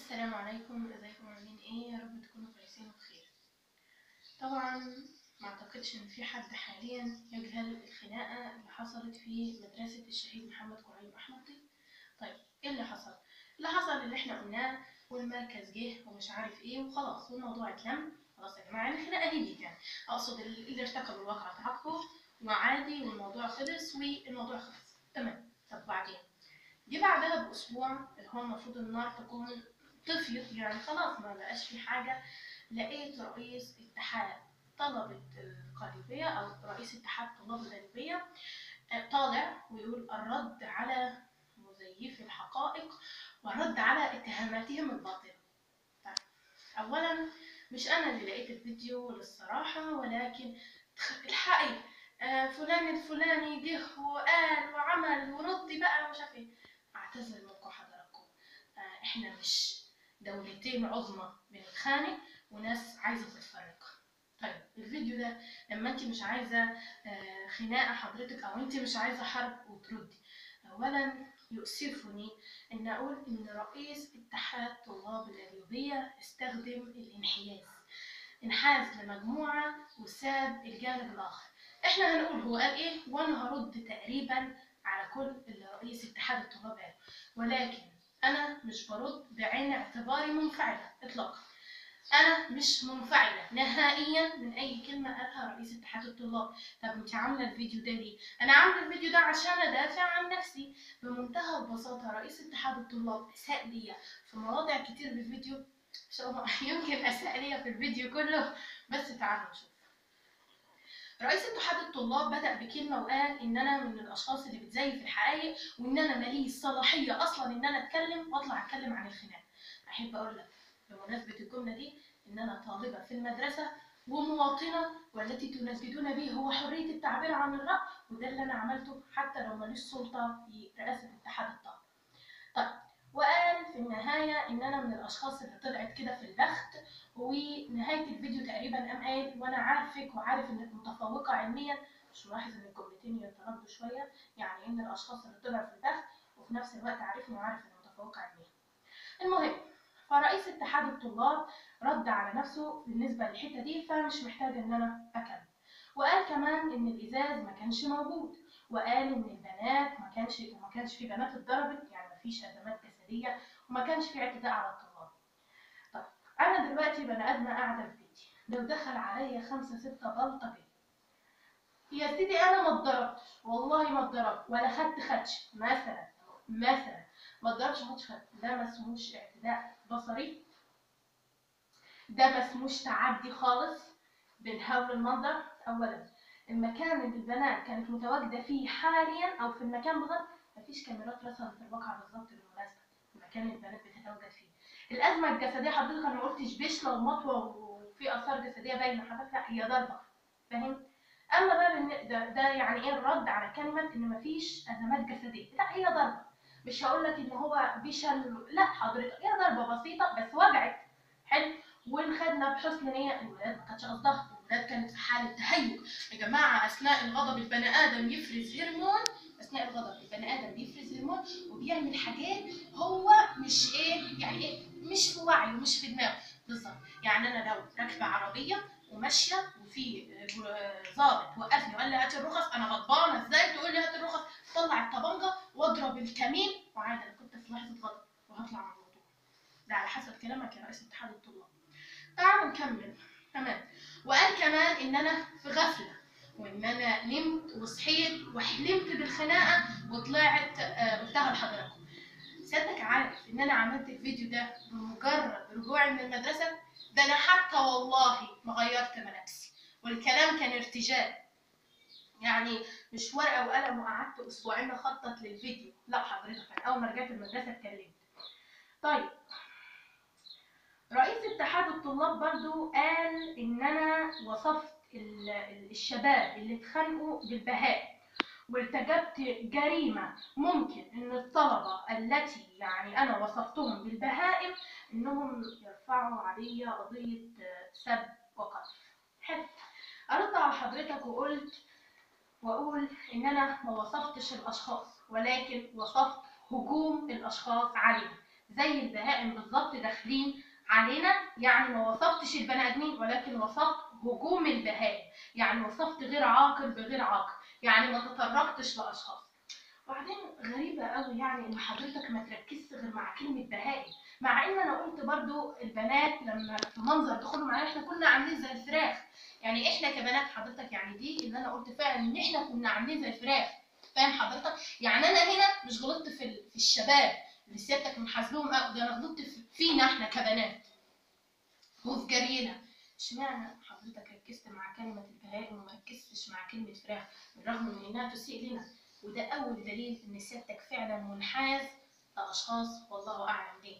السلام عليكم ازيكم عاملين ايه يا رب تكونوا كويسين وبخير طبعا ما اعتقدش ان في حد حاليا يجهل الخناقه اللي حصلت في مدرسه الشهيد محمد كريم احمد طيب طيب ايه اللي حصل اللي حصل اللي احنا قلناه والمركز جه ومش عارف ايه وخلاص والموضوع اتلم خلاص يا جماعه الخناقه هديت يعني اقصد اللي ارتكب الواقع تعاقبه وعادي والموضوع خلص والموضوع خلص تمام طب بعدين جه بعدها باسبوع اللي هو المفروض النار تكون طفيت يعني خلاص ما بقاش في حاجه لقيت رئيس اتحاد طلبة القليوبية أو رئيس اتحاد طلاب القليوبية طالع ويقول الرد على مزيفي الحقائق والرد على اتهاماتهم الباطلة طيب أولا مش أنا اللي لقيت الفيديو للصراحة ولكن الحقي آه فلان الفلاني جه وقال وعمل وردي بقى ومش عارف ايه اعتذر منكم حضراتكم آه احنا مش دولتين عظمى بنتخانق وناس عايزه تتفرق طيب الفيديو ده لما انت مش عايزه آه خناقه حضرتك او انت مش عايزه حرب وتردي اولا يؤسفني ان اقول ان رئيس اتحاد طلاب القليوبيه استخدم الانحياز انحاز لمجموعه وساب الجانب الاخر احنا هنقول هو قال ايه وانا هرد تقريبا على كل اللي رئيس اتحاد الطلاب قال ولكن انا مش برد بعين اعتباري منفعله اطلاقا انا مش منفعله نهائيا من اي كلمه قالها رئيس اتحاد الطلاب طب انت عامله الفيديو ده ليه انا عامله الفيديو ده عشان ادافع عن نفسي بمنتهى البساطه رئيس اتحاد الطلاب اساء ليا في مواضع كتير في الفيديو ان شاء الله يمكن اساء ليا في الفيديو كله بس تعالوا نشوف رئيس اتحاد الطلاب بدأ بكلمة وقال إن أنا من الأشخاص اللي بتزيف الحقائق وإن أنا ماليش صلاحية أصلا إن أنا أتكلم وأطلع أتكلم عن الخناق. أحب أقول لك بمناسبة الجملة دي إن أنا طالبة في المدرسة ومواطنة والتي تنددون به هو حرية التعبير عن الرأي وده اللي أنا عملته حتى لو ماليش سلطة في رئاسة اتحاد الطلبة. طيب وقال في النهاية إن أنا من الأشخاص اللي طلعت كده في البخت ونهاية الفيديو تقريبا قام قايل وأنا عارفك وعارف إنك متفوقة علميا مش ملاحظ إن الجملتين يتردوا شوية يعني إن الأشخاص اللي طلعوا في البخت وفي نفس الوقت عارفني وعارف إني متفوقة علميا. المهم فرئيس اتحاد الطلاب رد على نفسه بالنسبة للحتة دي فمش محتاج إن أنا أكمل. وقال كمان إن الإزاز ما كانش موجود وقال إن البنات ما كانش ما كانش في بنات اتضربت يعني ما فيش أزمات جسدية وما كانش في اعتداء على الطلاب. طيب أنا دلوقتي بني آدمة قاعدة في بيتي لو دخل عليا خمسة ستة بلطة بيه يا سيدي أنا ما اتضربتش والله ما اتضربت ولا خدت خدش مثلا مثلا ما اتضربش ما خدش خدش ده ما اسموش اعتداء بصري ده ما اسموش تعدي خالص بنحاول المنظر أولا المكان اللي البنات كانت متواجدة فيه حاليا أو في المكان بالظبط مفيش كاميرات رصدت الواقع بالظبط بالمناسبة المكان اللي البنات بتتواجد فيه الأزمة الجسدية حضرتك أنا ما قلتش بشلة ومطوة وفي آثار جسدية باينة حضرتك لا هي ضربة فاهم؟ أما بقى بالن- ده, ده يعني إيه الرد على كلمة إن مفيش أزمات جسدية لا هي ضربة مش هقول لك إن هو بيشل لا حضرتك هي ضربة بسيطة بس وجعت حلو وخدنا بحسن نية الولاد ما كانتش قصدها الولاد كانت في حالة تهيج يا جماعة أثناء الغضب البني آدم يفرز هرمون أثناء الغضب البني آدم بيفرز هرمون وبيعمل حاجات هو مش إيه يعني إيه مش في وعيه ومش في دماغه بالظبط يعني أنا لو راكبة عربية وماشية وفي آه، ظابط وقفني وقال لي هات الرخص أنا غضبانة إزاي تقول لي هات الرخص طلع الطبنجة واضرب الكمين وعادي أنا كنت في لحظة غضب وهطلع من الموضوع ده على حسب كلامك يا رئيس اتحاد الطلاب تعالوا نكمل تمام وقال كمان ان انا في غفله وان انا نمت وصحيت وحلمت بالخناقه وطلعت آه، قلتها لحضراتكم سيادتك عارف ان انا عملت الفيديو ده بمجرد رجوعي من المدرسه ده انا حتى والله ما غيرت ملابسي والكلام كان ارتجال يعني مش ورقه وقلم وقعدت اسبوعين اخطط للفيديو لا حضرتك انا اول ما رجعت المدرسه اتكلمت طيب رئيس اتحاد الطلاب برضو قال ان انا وصفت ال- ال- الشباب اللي اتخانقوا بالبهائم وارتكبت جريمة ممكن ان الطلبة التي يعني انا وصفتهم بالبهائم انهم يرفعوا علي قضية آه، سب وقذف حلو ارد على حضرتك وقلت واقول ان انا ما وصفتش الاشخاص ولكن وصفت هجوم الاشخاص عليهم زي البهائم بالظبط داخلين علينا يعني ما وصفتش البني ادمين ولكن وصفت هجوم البهائم يعني وصفت غير عاقل بغير عاقل يعني ما تطرقتش لاشخاص وبعدين غريبة قوي يعني ان حضرتك ما تركزش غير مع كلمة بهائم مع ان انا قلت برضو البنات لما في منظر دخلوا معانا احنا كنا عاملين زي الفراخ يعني احنا كبنات حضرتك يعني دي اللي انا قلت فعلا ان احنا كنا عاملين زي الفراخ فاهم حضرتك يعني انا هنا مش غلطت في ال- في الشباب اللي سيادتك محاسبهم أو ده انا غلطت في- فينا احنا كبنات وفي جرينا اشمعنى حضرتك ركزت مع كلمة البهائم وما ركزتش مع كلمة فراخ بالرغم من انها تسيء لنا وده اول دليل ان سيادتك فعلا منحاز لاشخاص والله اعلم ليه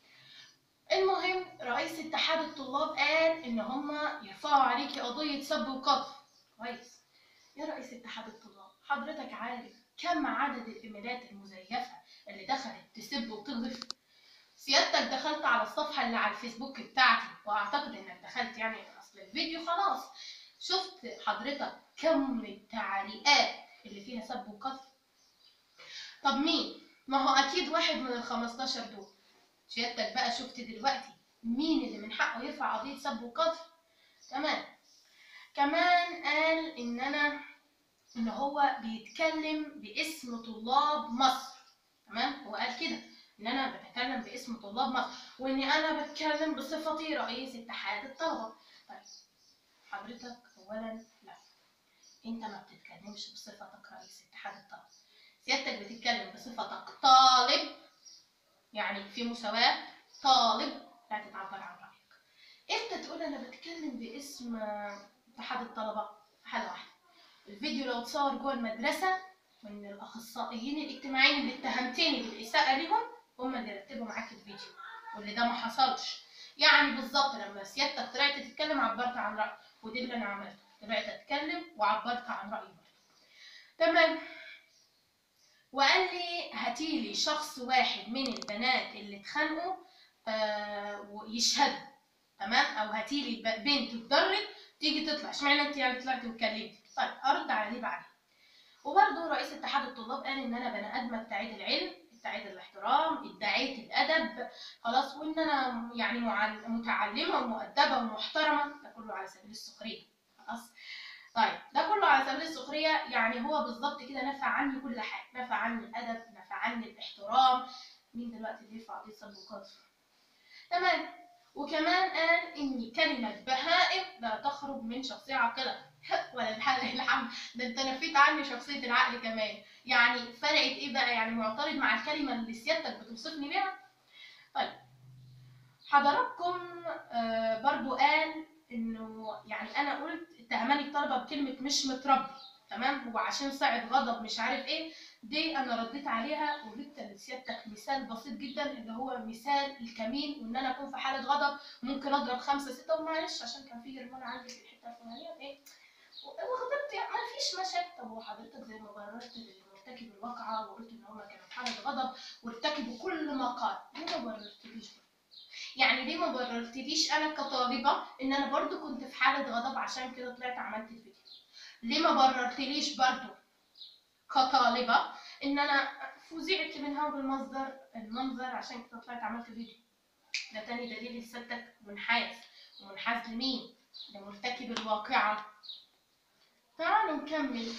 المهم رئيس اتحاد الطلاب قال ان هم يرفعوا عليكي قضية سب وقذف كويس يا رئيس اتحاد الطلاب حضرتك عارف كم عدد الايميلات المزيفة اللي دخلت تسب وتقذف سيادتك دخلت على الصفحة اللي على الفيسبوك بتاعتي واعتقد انك دخلت يعني اصل الفيديو خلاص شفت حضرتك كم التعليقات اللي فيها سب وقذف طب مين ما هو اكيد واحد من ال 15 دول سيادتك بقى شفت دلوقتي مين اللي من حقه يرفع قضية سب وقذف تمام كمان قال ان انا ان هو بيتكلم باسم طلاب مصر تمام هو قال كده ان انا بتكلم باسم طلاب مصر واني انا بتكلم بصفتي رئيس اتحاد الطلبه طيب حضرتك اولا لا انت ما بتتكلمش بصفتك رئيس اتحاد الطلبه سيادتك بتتكلم بصفتك طالب يعني في مساواه طالب لا تتعبر عن رايك امتى تقول انا بتكلم باسم اتحاد الطلبه في حاله واحده الفيديو لو اتصور جوه المدرسه وان الاخصائيين الاجتماعيين اللي اتهمتني بالاساءه ليهم هم اللي رتبوا معاك الفيديو واللي ده ما حصلش يعني بالظبط لما سيادتك طلعت تتكلم عبرت عن رايك ودي اللي انا عملته طلعت اتكلم وعبرت عن رايي برضه تمام وقال لي هاتيلي شخص واحد من البنات اللي اتخانقوا آه ويشهدوا تمام او هاتيلي ب- بنت اتضرت تيجي تطلع اشمعنى انت يعني طلعتي واتكلمتي طيب ارد عليه بعدين وبرضه رئيس اتحاد الطلاب قال ان انا بني ادمه بتعيد العلم ادعيت الاحترام ادعيت الادب خلاص وان انا يعني معل- متعلمه ومؤدبه ومحترمه ده كله على سبيل السخريه خلاص طيب ده كله على سبيل السخريه يعني هو بالظبط كده نفى عني كل حاجه نفى عني الادب نفى عني الاحترام مين دلوقتي بيرفع قضيه سب وقذف تمام وكمان قال ان كلمه بهائم لا تخرج من شخصيه عاقله ولا الحل الحمد ده انت نفيت عني شخصيه العقل كمان يعني فرقت ايه بقى يعني معترض مع الكلمه اللي سيادتك بتوصفني بيها طيب حضراتكم آه برضو قال انه يعني انا قلت اتهماني الطلبه بكلمه مش متربي تمام وعشان صعد غضب مش عارف ايه دي انا رديت عليها وجبت لسيادتك مثال بسيط جدا اللي هو مثال الكمين وان انا اكون في حاله غضب ممكن اضرب خمسه سته ومعلش عشان كان في جرمان عندي في الحته الفلانيه ايه وغضبت يعني ما فيش مشاكل طب وحضرتك زي ما بررت لمرتكب الواقعه وقلت ان هما كانوا في حاله غضب وارتكبوا كل ما قال ليه ما بررتليش برضه؟ يعني ليه ما بررتليش انا كطالبه ان انا برضو كنت في حاله غضب عشان كده طلعت عملت الفيديو ليه ما بررتليش برضو كطالبه ان انا فوزعت من هذا المصدر المنظر عشان كده طلعت عملت فيديو ده تاني دليل لسيادتك منحاز ومنحاز لمين لمرتكب الواقعه تعالوا نكمل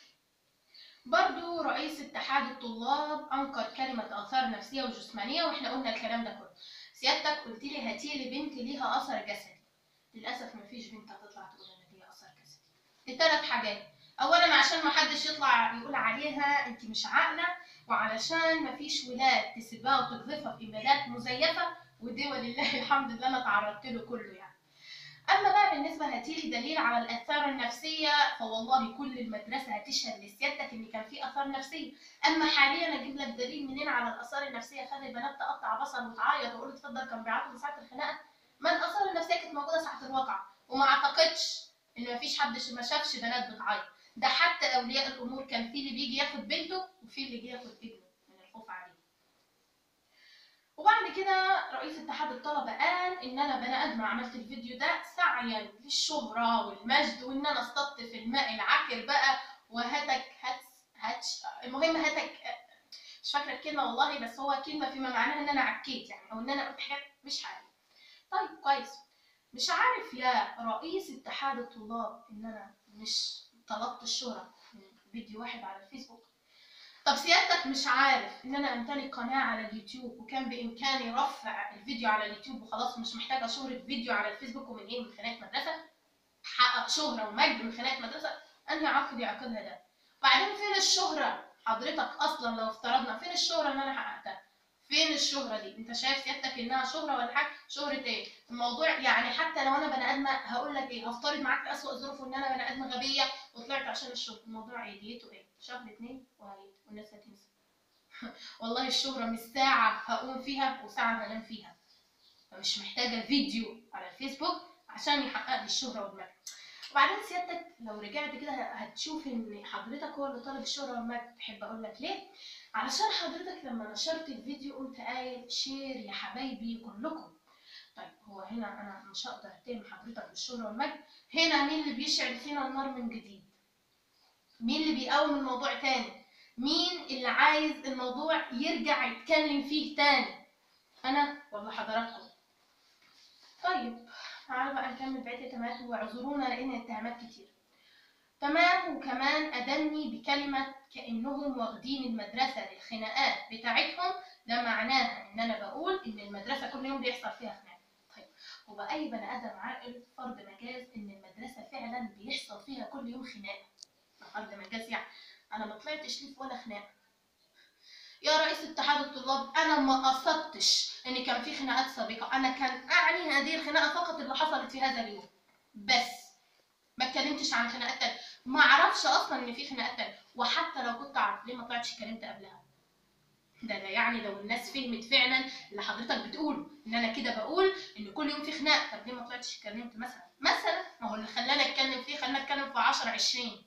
برضو رئيس اتحاد الطلاب انكر كلمه اثار نفسيه وجسمانيه واحنا قلنا الكلام ده كله سيادتك قلت لي هاتي لي بنت ليها اثر جسدي للاسف مفيش بنت هتطلع تقول ان ليها اثر جسدي لثلاث حاجات اولا عشان ما حدش يطلع يقول عليها انت مش عاقله وعلشان مفيش ولاد تسيبها وتقذفها في ايميلات مزيفه ودي ولله الحمد اللي انا تعرضت له كله يعني اما بقى بالنسبه هاتيلي دليل على الاثار النفسيه فوالله كل المدرسه هتشهد لسيادتك ان كان في اثار نفسيه اما حاليا اجيب لك دليل منين على الاثار النفسيه خلي البنات تقطع بصل وتعيط وتقول اتفضل كان بيعيطوا من ساعه الخناقه ما الاثار النفسيه كانت موجوده ساعه الواقعه وما اعتقدش ان مفيش حد ش- ما شافش بنات بتعيط ده حتى اولياء الامور كان في اللي بيجي ياخد بنته وفي اللي جه ياخد ابنه من الخوف عليه وبعد كده رئيس اتحاد الطلبة قال إن أنا بني آدم عملت الفيديو ده سعيا للشهرة والمجد وإن أنا اصطدت في الماء العكر بقى وهتك هتس هتش المهم هتك مش فاكره الكلمه والله بس هو كلمه فيما معناها ان انا عكيت يعني او ان انا قلت حاجات مش عارف طيب كويس مش عارف يا رئيس اتحاد الطلاب ان انا مش طلبت الشهرة من فيديو واحد على الفيسبوك طب سيادتك مش عارف ان انا امتلك قناة على اليوتيوب وكان بامكاني رفع الفيديو على اليوتيوب وخلاص مش محتاجة شهرة فيديو على الفيسبوك ومن ايه من خناقة مدرسة حقق شهرة ومجد من خناقة مدرسة انهي عقد يعقدها ده بعدين فين الشهرة حضرتك اصلا لو افترضنا فين الشهرة اللي انا حققتها فين الشهرة دي انت شايف سيادتك انها شهرة ولا حاجة شهرة ايه الموضوع يعني حتى لو انا بني ادمة هقول لك ايه هفترض معاك في اسوأ ظروف ان انا بني ادمة غبية وطلعت عشان الشهرة الموضوع ايه ديته ايه شهر اتنين وهيت والناس هتنسى والله الشهرة مش ساعة هقوم فيها وساعة هنام فيها فمش محتاجة فيديو على الفيسبوك عشان يحقق لي الشهرة والمجد وبعدين سيادتك لو رجعت كده هتشوف ان حضرتك هو اللي طالب الشهرة والمجد تحب اقول لك ليه علشان حضرتك لما نشرت الفيديو قمت قايل شير يا حبايبي كلكم طيب هو هنا انا مش هقدر اتهم حضرتك بالشهرة والمجد هنا مين اللي بيشعل فينا النار من جديد مين اللي بيقاوم الموضوع تاني مين اللي عايز الموضوع يرجع يتكلم فيه تاني انا ولا حضراتكم طيب تعالوا بقى نكمل بقيه الاتهامات واعذرونا لان الاتهامات كتير تمام وكمان أدني بكلمة كأنهم واخدين المدرسة للخناقات بتاعتهم ده معناها إن أنا بقول إن المدرسة كل يوم بيحصل فيها خناقة طيب هو أي بني آدم عاقل فرض مجاز إن المدرسة فعلا بيحصل فيها كل يوم خناقة فرض مجاز يعني أنا ما طلعتش ليه في ولا خناقة يا رئيس اتحاد الطلاب أنا ما قصدتش إن كان في خناقات سابقة أنا كان أعني هذه الخناقة فقط اللي حصلت في هذا اليوم بس ما اتكلمتش عن خناقات تانية ما اعرفش اصلا ان في خناقات تانية وحتى لو كنت اعرف ليه ما طلعتش اتكلمت قبلها ده ده يعني لو الناس فهمت فعلا اللي حضرتك بتقوله ان انا كده بقول ان كل يوم في خناق طب ليه ما طلعتش اتكلمت مثلا مثلا ما هو اللي خلاني اتكلم فيه خلاني اتكلم في 10 20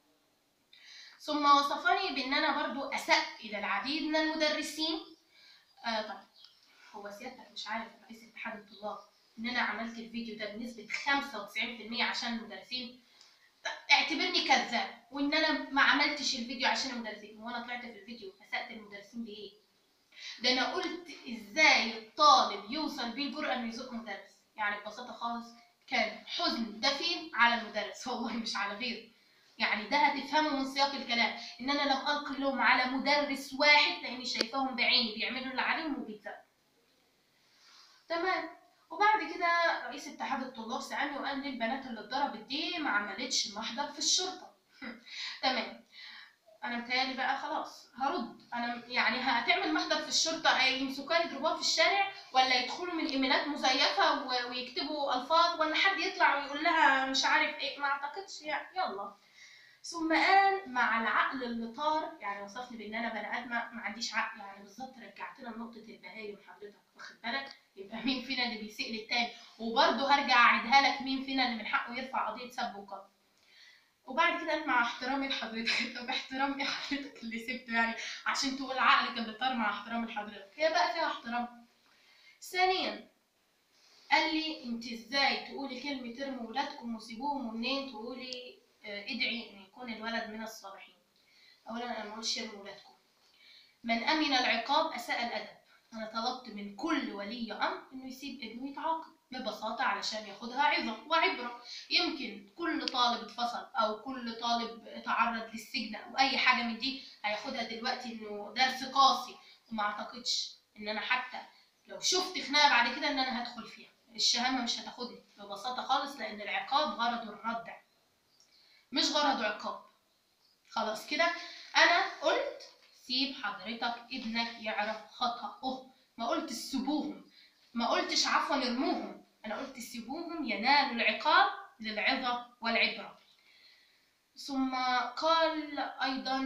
ثم وصفني بان انا برضو اسأت الى العديد من المدرسين آه طيب هو سيادتك مش عارف رئيس اتحاد الطلاب ان انا عملت الفيديو ده بنسبة 95% عشان المدرسين اعتبرني كذاب وان انا ما عملتش الفيديو عشان المدرسين وانا طلعت في الفيديو اسأت المدرسين بايه ده انا قلت ازاي الطالب يوصل بيه الجرأة انه يزق مدرس يعني ببساطة خالص كان حزن دفين على المدرس والله مش على غيره يعني ده هتفهمه من سياق الكلام ان انا لم القي اللوم على مدرس واحد لاني شايفاهم بعيني بيعملوا اللي عليهم وبيتزقوا تمام وبعد كده رئيس اتحاد الطلاب سألني وقال لي البنات اللي اتضربت دي ما عملتش محضر في الشرطة تمام انا متهيألي بقى خلاص هرد انا يعني هتعمل محضر في الشرطة يمسكوها يضربوها في الشارع ولا يدخلوا من ايميلات مزيفة ويكتبوا الفاظ ولا حد يطلع ويقول لها مش عارف ايه ما اعتقدش يعني يلا ثم قال مع العقل اللي طار يعني وصفني بان انا بني ادمه ما عنديش عقل يعني بالظبط رجعتنا لنقطه البهايم حضرتك واخد بالك يبقى مين فينا اللي بيسيء للتاني وبرضه هرجع اعيدها لك مين فينا اللي من حقه يرفع قضيه سب وقذف وبعد كده قال مع احترامي لحضرتك طب احترام ايه حضرتك اللي سبته يعني عشان تقول عقلك اللي طار مع احترامي لحضرتك هي بقى فيها احترام ثانيا قال لي انت ازاي تقولي كلمه ارموا ولادكم وسيبوهم ومنين تقولي ادعي ان يكون الولد من الصالحين اولا انا ما اقولش ارموا ولادكم من امن العقاب اساء الادب انا طلبت من كل ولي امر انه يسيب ابنه يتعاقب ببساطة علشان ياخدها عظة وعبرة يمكن كل طالب اتفصل أو كل طالب تعرض للسجن أو أي حاجة من دي هياخدها دلوقتي إنه درس قاسي وما أعتقدش إن أنا حتى لو شفت خناقة بعد كده إن أنا هدخل فيها الشهامة مش هتاخدني ببساطة خالص لأن العقاب غرضه الردع مش غرضه عقاب خلاص كده أنا قلت سيب حضرتك ابنك يعرف خطأه ما قلت سيبوهم ما قلتش عفوا ارموهم انا قلت سيبوهم ينالوا العقاب للعظة والعبرة ثم قال ايضا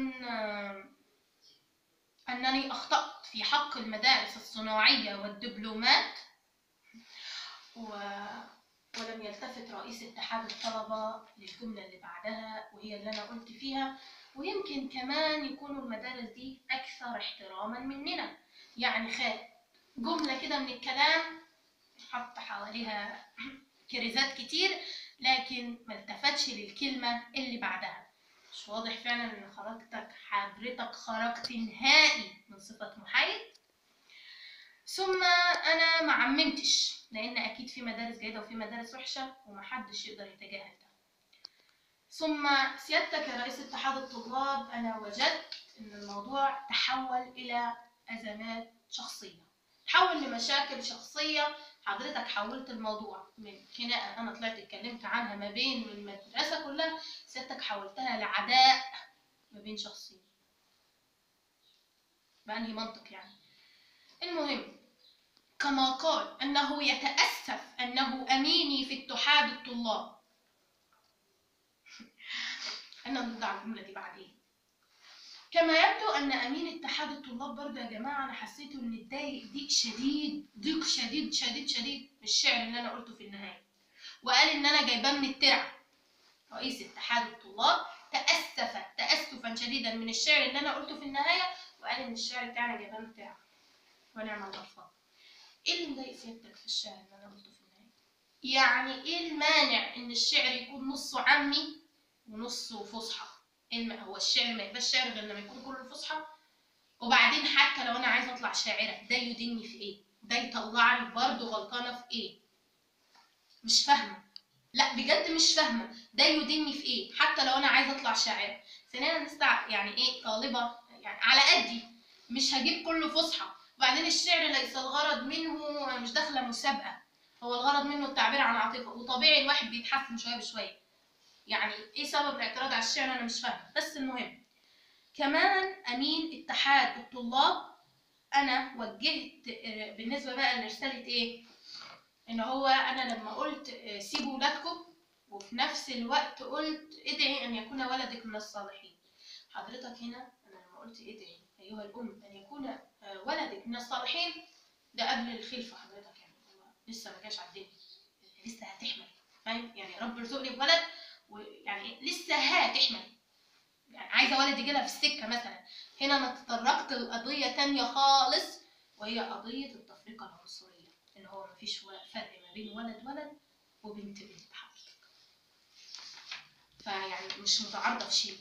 انني اخطأت في حق المدارس الصناعية والدبلومات و... ولم يلتفت رئيس اتحاد الطلبة للجملة اللي بعدها وهي اللي انا قلت فيها ويمكن كمان يكونوا المدارس دي اكثر احتراما مننا يعني خد جملة كده من الكلام حط حواليها كريزات كتير لكن ما التفتش للكلمة اللي بعدها مش واضح فعلا ان خرجتك حضرتك خرجت نهائي من صفة محايد ثم انا ما عممتش لان اكيد في مدارس جيدة وفي مدارس وحشة ومحدش يقدر يتجاهل ده ثم سيادتك يا رئيس اتحاد الطلاب انا وجدت ان الموضوع تحول الى ازمات شخصية تحول لمشاكل شخصية حضرتك حولت الموضوع من خناقة أنا طلعت اتكلمت عنها ما بين المدرسة كلها سيادتك حولتها لعداء ما بين شخصين بأنهي منطق يعني المهم كما قال أنه يتأسف أنه أميني في اتحاد الطلاب أنا ضد على الجملة دي بعدين كما يبدو ان امين اتحاد الطلاب برضه يا جماعه انا حسيت ان اتضايق ضيق شديد ضيق شديد شديد شديد من الشعر اللي انا قلته في النهايه وقال ان انا جايباه من الترع رئيس اتحاد الطلاب تاسف تاسفا شديدا من الشعر اللي انا قلته في النهايه وقال ان الشعر بتاعنا جايباه من الترع ونعم الغفار ايه اللي مضايق سيادتك في الشعر اللي انا قلته في النهايه يعني ايه المانع ان الشعر يكون نصه عامي ونصه فصحى الم... هو الشعر ما يبقاش شعر غير لما يكون كله فصحى وبعدين حتى لو انا عايزه اطلع شاعره ده يدني في ايه ده يطلعني برضه غلطانه في ايه مش فاهمه لا بجد مش فاهمه ده يدني في ايه حتى لو انا عايزه اطلع شاعره ثانيا انا لسه يعني ايه طالبه يعني على قدي مش هجيب كله فصحى وبعدين الشعر ليس الغرض منه أنا مش داخله مسابقه هو الغرض منه التعبير عن عاطفه وطبيعي الواحد بيتحسن شويه بشويه يعني ايه سبب الاعتراض على الشعر انا مش فاهمه بس المهم كمان امين اتحاد الطلاب انا وجهت بالنسبه بقى لرساله ايه ان هو انا لما قلت سيبوا ولادكم وفي نفس الوقت قلت ادعي ان يكون ولدك من الصالحين حضرتك هنا انا لما قلت ادعي ايها الام ان يكون ولدك من الصالحين ده قبل الخلفه حضرتك يعني هو لسه ما جاش على الدنيا لسه هتحمل فاهم يعني رب ارزقني بولد ويعني لسه هتحمل يعني عايزه ولد يجي لها في السكه مثلا هنا انا تطرقت لقضيه تانية خالص وهي قضيه التفرقه العنصريه ان هو مفيش فرق ما بين ولد ولد وبنت بنت حضرتك فيعني مش متعارضه في شيء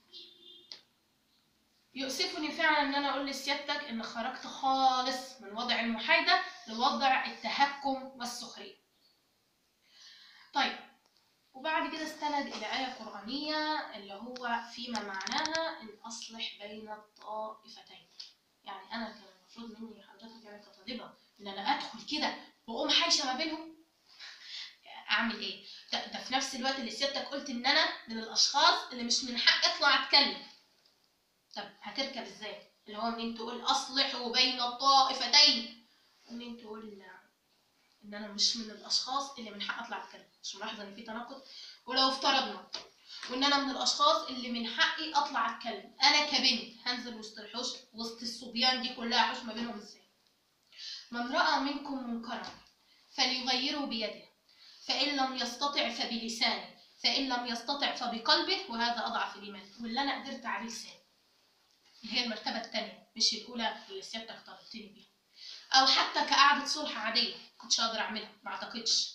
يؤسفني فعلا ان انا اقول لسيادتك ان خرجت خالص من وضع المحايده لوضع التهكم والسخريه طيب وبعد كده استند إلى آية قرآنية اللي هو فيما معناها إن أصلح بين الطائفتين يعني أنا كان المفروض مني حضرتك يعني كطالبة إن أنا أدخل كده وأقوم حايشة ما بينهم أعمل إيه؟ ده, ده في نفس الوقت اللي سيادتك قلت إن أنا من الأشخاص اللي مش من حق أطلع أتكلم طب هتركب إزاي؟ اللي هو منين تقول أصلحوا بين الطائفتين ومنين تقول ان انا مش من الاشخاص اللي من حق اطلع اتكلم مش ملاحظه ان في تناقض ولو افترضنا وان انا من الاشخاص اللي من حقي اطلع اتكلم انا كبنت هنزل وسط الحوش وسط الصبيان دي كلها حوش ما بينهم ازاي من راى منكم منكرا فليغيره بيده فان لم يستطع فبلسانه فان لم يستطع فبقلبه وهذا اضعف الايمان واللي انا قدرت عليه لساني اللي هي المرتبه الثانيه مش الاولى اللي سيادتك طلبتني بيها او حتى كقعده صلح عاديه كنتش اقدر اعملها ما اعتقدش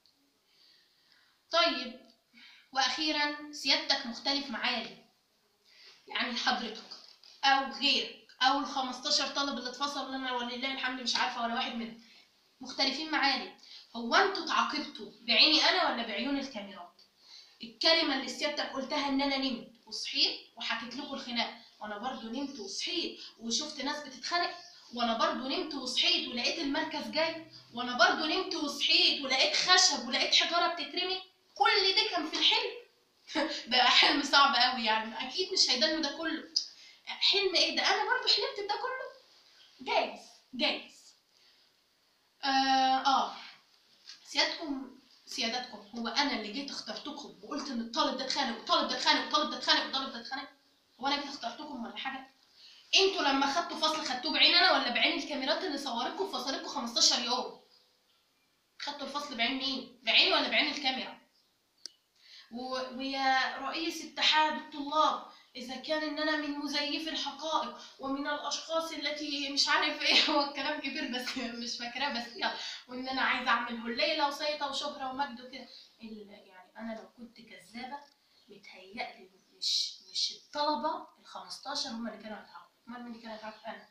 طيب واخيرا سيادتك مختلف معايا ليه يعني حضرتك او غيرك او ال 15 طالب اللي اتفصلوا انا ولله الحمد مش عارفه ولا واحد منهم مختلفين معايا ليه هو انتوا اتعاقبتوا بعيني انا ولا بعيون الكاميرات الكلمه اللي سيادتك قلتها ان انا نمت وصحيت وحكيت لكم الخناق وانا برضو نمت وصحيت وشفت ناس بتتخانق وانا برضو نمت وصحيت ولقيت المركز جاي وانا برضو نمت وصحيت ولقيت خشب ولقيت حجاره بتترمي كل ده كان في الحلم ده حلم صعب قوي يعني اكيد مش هيدنوا ده كله حلم ايه ده انا برضو حلمت بده كله جايز جايز آه, اه سيادتكم سيادتكم هو انا اللي جيت اخترتكم وقلت ان الطالب ده اتخانق والطالب ده اتخانق والطالب ده اتخانق والطالب ده اتخانق هو انا جيت اخترتكم ولا حاجه انتوا لما خدتوا فصل خدتوه بعين انا ولا بعين الكاميرات اللي صورتكم وفصلتكم 15 يوم خدتوا الفصل بعين مين بعيني ولا بعين الكاميرا و... ويا رئيس اتحاد الطلاب اذا كان ان انا من مزيفي الحقائق ومن الاشخاص التي مش عارف ايه هو الكلام كبير بس مش فاكراه بس يلا وان انا عايزه اعمل هليله وسيطه وشهره ومجد وكده يعني انا لو كنت كذابه متهيألي مش مش الطلبه ال 15 هم اللي كانوا هيتعاقبوا امال مين اللي كان هيتعاقب انا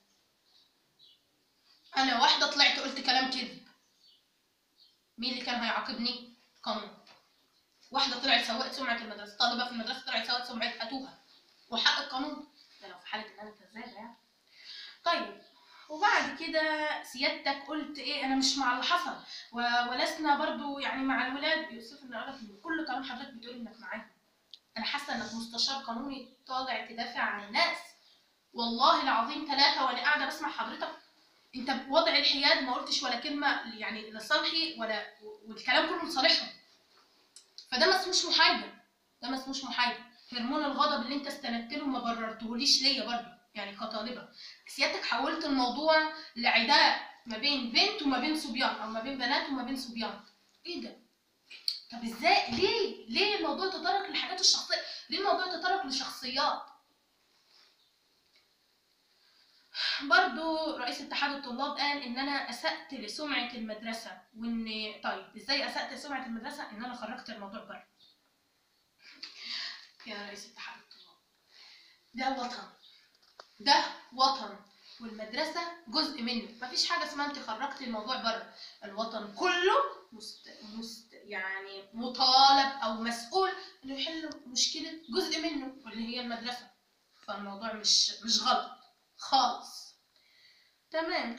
انا واحده طلعت قلت كلام كذب مين اللي كان هيعاقبني قانون واحده طلعت سوقت سمعه المدرسه طالبه في المدرسه طلعت سوقت سمعتها وحق القانون ده لو في حاله ان انا كذابه يعني طيب وبعد كده سيادتك قلت ايه انا مش مع اللي حصل و- ولسنا برضو يعني مع الولاد يوسف ان اقول ان كل كلام حضرتك بتقول انك معاهم انا حاسه انك مستشار قانوني طالع تدافع عن الناس والله العظيم ثلاثه وانا قاعده بسمع حضرتك انت بوضع الحياد ما قلتش ولا كلمه يعني لصالحي ولا والكلام كله لصالحهم فده ما اسموش محايده ده ما اسموش محايده هرمون الغضب اللي انت استندت له ما بررتهوليش ليا برضه يعني كطالبه سيادتك حولت الموضوع لعداء ما بين بنت وما بين صبيان او ما بين بنات وما بين صبيان ايه ده طب ازاي ليه ليه الموضوع تطرق للحاجات الشخصيه ليه الموضوع تطرق لشخصيات برضو رئيس اتحاد الطلاب قال ان انا اسأت لسمعة المدرسة وان طيب ازاي اسأت لسمعة المدرسة ان انا خرجت الموضوع بره يا رئيس اتحاد الطلاب ده وطن ده وطن والمدرسة جزء منه مفيش حاجة اسمها انت خرجتي الموضوع بره الوطن كله مست... مست... يعني مطالب او مسؤول انه يحل مشكلة جزء منه واللي هي المدرسة فالموضوع مش مش غلط خالص تمام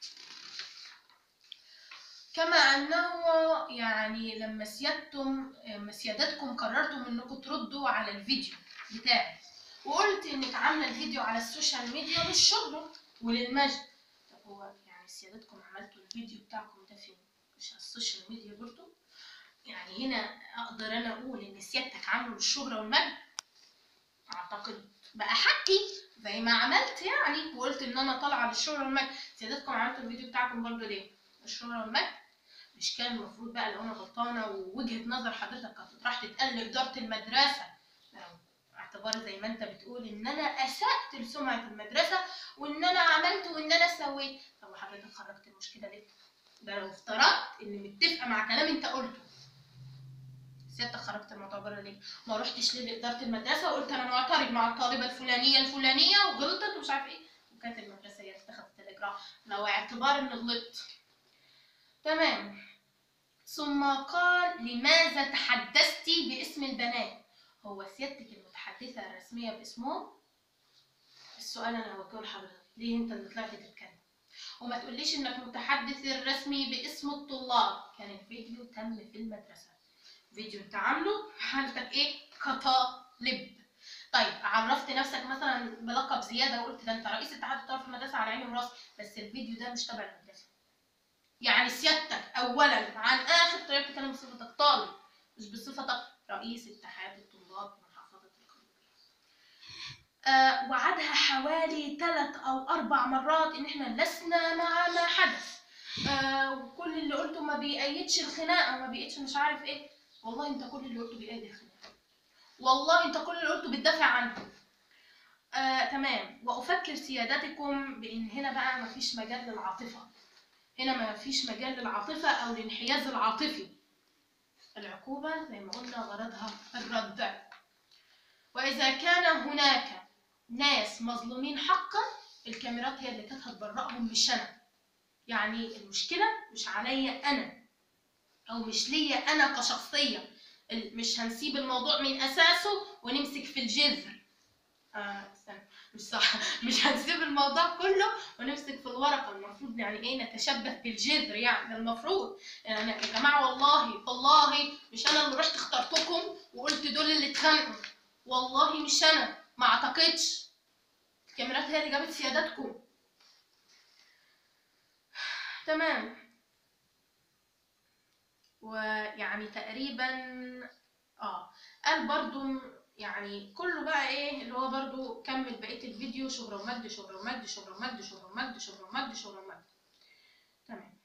كما انه يعني لما سيادتم لما سيادتكم قررتم انكم تردوا على الفيديو بتاعي وقلت انك عامله الفيديو على السوشيال ميديا للشهرة وللمجد طب هو يعني سيادتكم عملتوا الفيديو بتاعكم ده فين مش على السوشيال ميديا برضه يعني هنا اقدر انا اقول ان سيادتك عامله للشهرة والمجد اعتقد بقى حقي زي ما عملت يعني وقلت ان انا طالعه للشهرة والمجد سيادتكم عملتوا الفيديو بتاعكم برضه ليه الشهرة والمجد مش كان المفروض بقى لو انا غلطانه ووجهه نظر حضرتك كانت راح تتقال لاداره المدرسه لو اعتبار زي ما انت بتقول ان انا اسات لسمعه المدرسه وان انا عملت وان انا سويت طب حضرتك خرجت المشكله ليه؟ ده لو افترضت ان متفقه مع كلام انت قلته سيادتك خرجت الموضوع بره ليه؟ ما رحتش ليه لاداره المدرسه وقلت انا معترض مع الطالبه الفلانيه الفلانيه وغلطت ومش عارف ايه وكانت المدرسه هي اللي اتخذت الاجراء لو اعتبار ان غلطت تمام ثم قال لماذا تحدثت باسم البنات هو سيادتك المتحدثة الرسمية باسمهم السؤال انا هوجهه لحضرتك ليه انت اللي طلعت تتكلم وما تقوليش انك متحدث الرسمي باسم الطلاب كان الفيديو تم في المدرسة فيديو انت عامله في حالتك ايه كطالب طيب عرفت نفسك مثلا بلقب زيادة وقلت ده انت رئيس اتحاد الطلاب في المدرسة على عيني وراسي بس الفيديو ده مش تبع المدرسة يعني سيادتك اولا عن اخر طريقه تتكلم بصفتك طالب مش بصفتك رئيس اتحاد الطلاب في محافظه القليوبيه آه وعدها حوالي ثلاث او اربع مرات ان احنا لسنا مع ما حدث آه وكل اللي قلته ما بيأيدش الخناقه ما بيأيدش مش عارف ايه والله انت كل اللي قلته بيأيد الخناقه والله انت كل اللي قلته بتدافع عنه آه تمام وافكر سيادتكم بان هنا بقى مفيش مجال للعاطفه هنا ما فيش مجال للعاطفة أو الانحياز العاطفي العقوبة زي ما قلنا غرضها الرد وإذا كان هناك ناس مظلومين حقا الكاميرات هي اللي كانت هتبرئهم مش أنا يعني المشكلة مش عليا أنا أو مش ليا أنا كشخصية مش هنسيب الموضوع من أساسه ونمسك في الجذر آه استنى مش صح مش هنسيب الموضوع كله ونمسك في الورقه المفروض يعني ايه نتشبه بالجذر يعني ده المفروض يعني يا جماعه والله والله مش انا اللي رحت اخترتكم وقلت دول اللي اتخانقوا والله مش انا ما اعتقدش الكاميرات هي اللي جابت سيادتكم تمام ويعني تقريبا اه قال برضو يعني كله بقى ايه اللي هو برضو كمل بقيه الفيديو شهرة ومجد شهرة ومجد شهرة ومجد شهرة ومجد شهرة ومجد شهرة ومجد تمام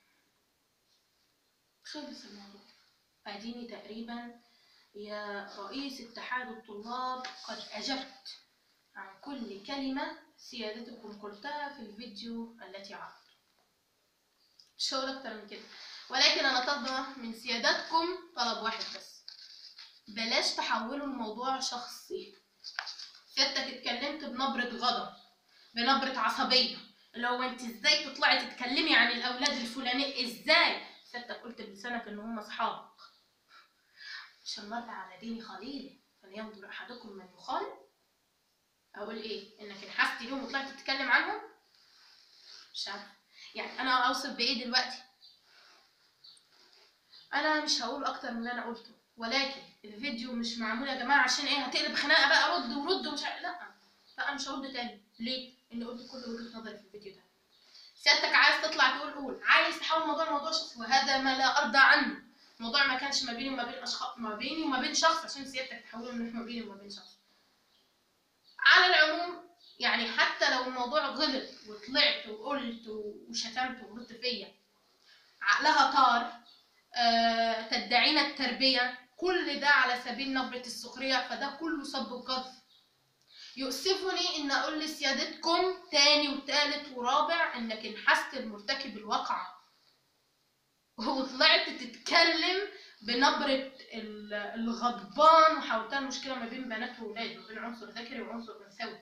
خلص الموضوع اديني تقريبا يا رئيس اتحاد الطلاب قد اجبت عن كل كلمة سيادتكم قلتها في الفيديو التي عرضت مش هقول اكتر من كده ولكن انا طالبة من سيادتكم طلب واحد بس بلاش تحولوا الموضوع شخصي سيادتك اتكلمت بنبرة غضب بنبرة عصبية اللي هو انت ازاي تطلعي تتكلمي عن الاولاد الفلاني ازاي سيادتك قلت بلسانك ان هم اصحابك مش المرء على دين خليله فلينظر احدكم من يخالف اقول ايه انك انحست ليهم وطلعت تتكلم عنهم مش عارفه يعني انا اوصف بايه دلوقتي انا مش هقول اكتر من اللي انا قلته ولكن الفيديو مش معمول يا جماعه عشان ايه هتقلب خناقه بقى رد ورد ومش عارف لا لا انا مش هرد تاني ليه لان قلت كل وجهه نظري في الفيديو ده سيادتك عايز تطلع تقول قول عايز تحول الموضوع موضوع شخصي وهذا ما لا ارضى عنه الموضوع ما كانش ما بيني وما بين اشخاص ما بيني وما بين شخص عشان سيادتك تحوله من ما بيني وما بين شخص على العموم يعني حتى لو الموضوع غلط وطلعت وقلت وشتمت وغلطت فيا عقلها طار آه تدعين التربية كل ده على سبيل نبرة السخرية فده كله صب وقذف يؤسفني ان اقول لسيادتكم تاني وتالت ورابع انك انحست المرتكب الواقعة وطلعت تتكلم بنبرة الغضبان وحاولتها المشكلة ما بين بنات وولاد ما بين عنصر ذكري وعنصر انثوي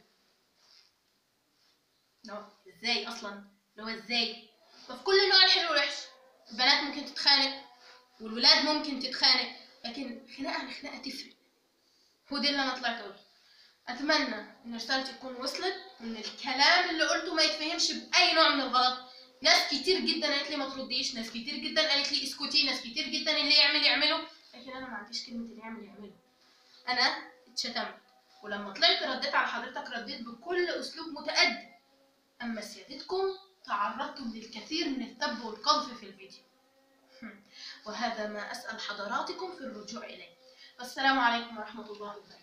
لو ازاي اصلا لو ازاي ففي كل نوع الحلو والوحش البنات ممكن تتخانق والولاد ممكن تتخانق لكن خناقة عن خناقة تفرق هو ده اللي انا طلعت اقوله اتمنى ان رسالتي تكون وصلت وان الكلام اللي قلته ما يتفهمش باي نوع من الغلط ناس كتير جدا قالت لي ما ترديش ناس كتير جدا قالت لي اسكتي ناس كتير جدا اللي يعمل يعمله لكن انا ما عنديش كلمه اللي يعمل يعمله انا اتشتمت ولما طلعت رديت على حضرتك رديت بكل اسلوب متأدب اما سيادتكم تعرضتم للكثير من السب والقذف في الفيديو وهذا ما اسال حضراتكم في الرجوع اليه والسلام عليكم ورحمه الله وبركاته